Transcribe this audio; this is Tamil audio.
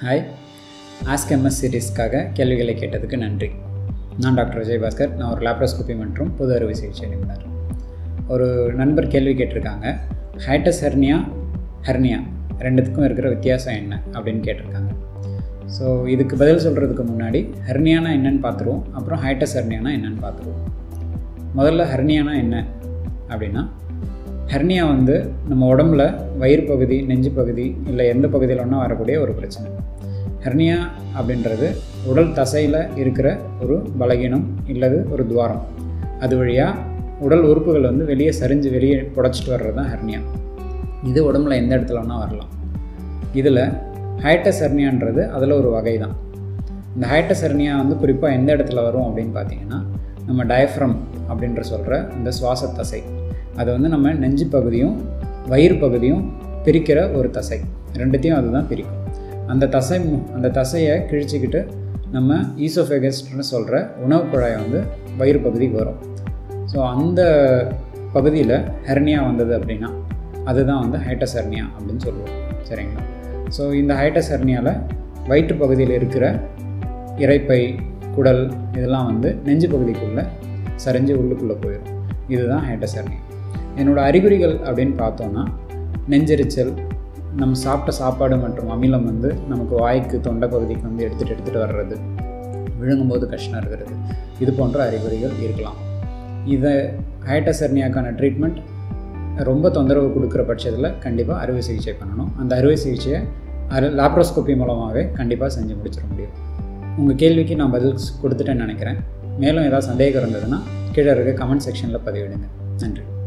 ஹாய் ஆஸ்க் எம்எஸ் சீரீஸ்க்காக கேள்விகளை கேட்டதுக்கு நன்றி நான் டாக்டர் விஜயபாஸ்கர் நான் ஒரு லேப்ரோஸ்கோபி மற்றும் பொது அறுவை சிகிச்சை நிபுணர் ஒரு நண்பர் கேள்வி கேட்டிருக்காங்க ஹைட்டஸ் ஹெர்னியா ஹெர்னியா ரெண்டுத்துக்கும் இருக்கிற வித்தியாசம் என்ன அப்படின்னு கேட்டிருக்காங்க ஸோ இதுக்கு பதில் சொல்கிறதுக்கு முன்னாடி ஹெர்னியானா என்னன்னு பார்த்துருவோம் அப்புறம் ஹைட்டஸ் ஹெர்னியானா என்னன்னு பார்த்துருவோம் முதல்ல ஹெர்னியானா என்ன அப்படின்னா ஹெர்னியா வந்து நம்ம உடம்புல வயிறு பகுதி நெஞ்சு பகுதி இல்லை எந்த பகுதியில் ஒன்றா வரக்கூடிய ஒரு பிரச்சனை ஹெர்னியா அப்படின்றது உடல் தசையில் இருக்கிற ஒரு பலகீனம் இல்லது ஒரு துவாரம் அது வழியாக உடல் உறுப்புகள் வந்து வெளியே சரிஞ்சு வெளியே புடச்சிட்டு வர்றது தான் ஹெர்னியா இது உடம்புல எந்த இடத்துல வேணால் வரலாம் இதில் ஹைட்டஸ் ஹெர்னியான்றது அதில் ஒரு வகை தான் இந்த ஹைட்டஸ் ஹெர்னியா வந்து குறிப்பாக எந்த இடத்துல வரும் அப்படின்னு பார்த்தீங்கன்னா நம்ம டயஃப்ரம் அப்படின்ற சொல்கிற இந்த சுவாச தசை அது வந்து நம்ம நெஞ்சு பகுதியும் வயிறு பகுதியும் பிரிக்கிற ஒரு தசை ரெண்டுத்தையும் அதுதான் பிரிக்கும் அந்த தசை அந்த தசையை கிழிச்சிக்கிட்டு நம்ம ஈசோஃபெகஸ்ட்னு சொல்கிற உணவு குழாய் வந்து வயிறு பகுதிக்கு வரும் ஸோ அந்த பகுதியில் ஹெர்னியா வந்தது அப்படின்னா அதுதான் வந்து ஹைட்டஸ் ஹெர்னியா அப்படின்னு சொல்லுவோம் சரிங்களா ஸோ இந்த ஹைட்டஸ் ஹெர்னியாவில் வயிற்று பகுதியில் இருக்கிற இறைப்பை குடல் இதெல்லாம் வந்து நெஞ்சு பகுதிக்குள்ளே சரிஞ்சு உள்ளுக்குள்ளே போயிடும் இதுதான் ஹைட்டஸ் ஹெர்னியா என்னோடய அறிகுறிகள் அப்படின்னு பார்த்தோன்னா நெஞ்செரிச்சல் நம்ம சாப்பிட்ட சாப்பாடு மற்றும் அமிலம் வந்து நமக்கு வாய்க்கு தொண்டை பகுதிக்கு வந்து எடுத்துகிட்டு எடுத்துகிட்டு வர்றது விழுங்கும்போது கஷ்டம் இருக்கிறது இது போன்ற அறிகுறிகள் இருக்கலாம் இதை ஹைட்டஸ் ஹெர்னியாக்கான ட்ரீட்மெண்ட் ரொம்ப தொந்தரவு கொடுக்குற பட்சத்தில் கண்டிப்பாக அறுவை சிகிச்சை பண்ணணும் அந்த அறுவை சிகிச்சையை அரு லாப்ரோஸ்கோப்பி மூலமாகவே கண்டிப்பாக செஞ்சு முடிச்சிட முடியும் உங்கள் கேள்விக்கு நான் பதில் கொடுத்துட்டேன்னு நினைக்கிறேன் மேலும் ஏதாவது சந்தேகம் இருந்ததுன்னா கீழே இருக்க கமெண்ட் செக்ஷனில் பதிவிடுங்க நன்றி